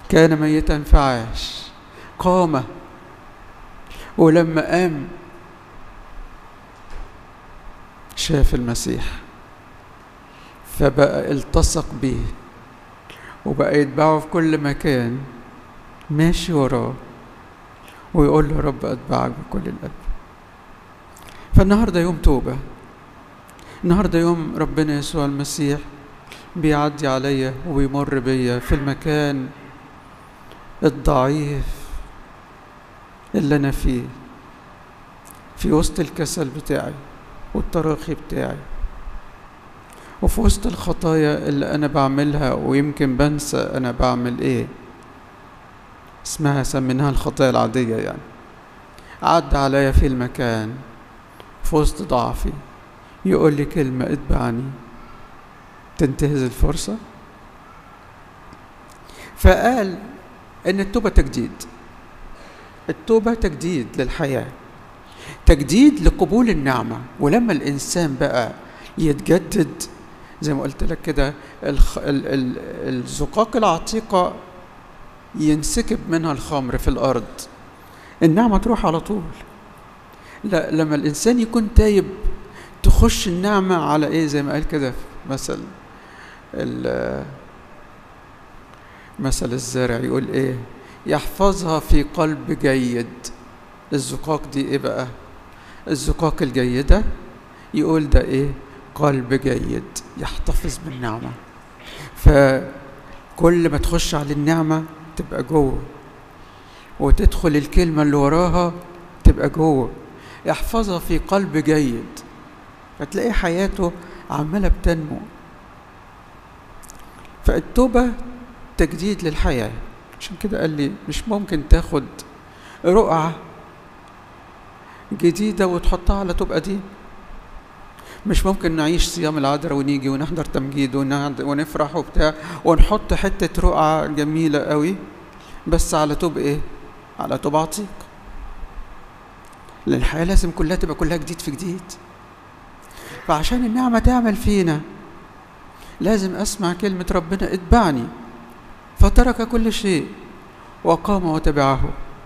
كان ميتا فعاش قام ولما قام شاف المسيح فبقى التصق بيه وبقى يتبعه في كل مكان ماشي وراه ويقول له رب أتبعك بكل القلب فالنهاردة يوم توبة النهاردة يوم ربنا يسوع المسيح بيعدي عليا وبيمر بيا في المكان الضعيف اللي أنا فيه في وسط الكسل بتاعي والتراخي بتاعي وفي وسط الخطايا اللي أنا بعملها ويمكن بنسى أنا بعمل إيه اسمها سميناها الخطايا العادية يعني عدى عليا في المكان في وسط ضعفي يقول لي كلمة اتبعني تنتهز الفرصة فقال إن التوبة تجديد التوبة تجديد للحياة تجديد لقبول النعمة ولما الإنسان بقى يتجدد زي ما قلت لك كده الخ... ال... ال... الزقاق العتيقة ينسكب منها الخمر في الأرض النعمة تروح على طول لا لما الإنسان يكون تايب تخش النعمة على إيه زي ما قال كده مثل مثل الزارع يقول إيه يحفظها في قلب جيد الزقاق دي إيه بقى الزقاق الجيدة يقول ده إيه قلب جيد يحتفظ بالنعمة فكل ما تخش على النعمة تبقى جوه وتدخل الكلمة اللي وراها تبقى جوه يحفظها في قلب جيد فتلاقي حياته عمالة بتنمو فالتوبة تجديد للحياة عشان كده قال لي مش ممكن تاخد رقعة جديدة وتحطها على تبقى دي مش ممكن نعيش صيام العذراء ونيجي ونحضر تمجيد ونفرح وبتاع ونحط حتة رقعة جميلة قوي بس على توب ايه؟ على توب عتيق لأن الحياة لازم كلها تبقى كلها جديد في جديد فعشان النعمة تعمل فينا لازم أسمع كلمة ربنا اتبعني فترك كل شيء وقام وتبعه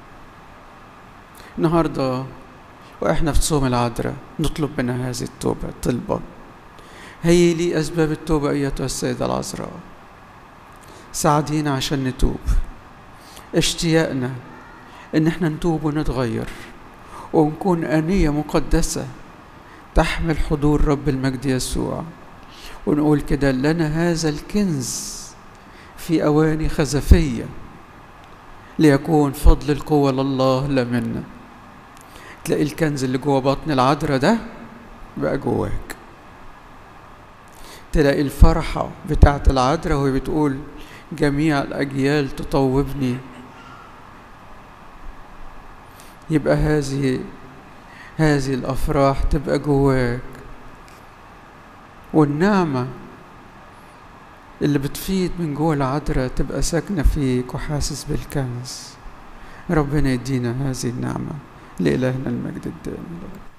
النهارده واحنا في صوم العذراء نطلب منها هذه التوبه طلبا هي لي اسباب التوبه ايتها السيده العذراء ساعدينا عشان نتوب اشتياقنا ان احنا نتوب ونتغير ونكون انيه مقدسه تحمل حضور رب المجد يسوع ونقول كده لنا هذا الكنز في اواني خزفيه ليكون فضل القوه لله لا منا تلاقي الكنز اللي جوه بطن العذراء ده بقى جواك تلاقي الفرحة بتاعت العذراء وهي بتقول جميع الأجيال تطوبني يبقى هذه هذه الأفراح تبقى جواك والنعمة اللي بتفيد من جوه العذراء تبقى ساكنة فيك وحاسس بالكنز ربنا يدينا هذه النعمه لإلهنا المجد الدائم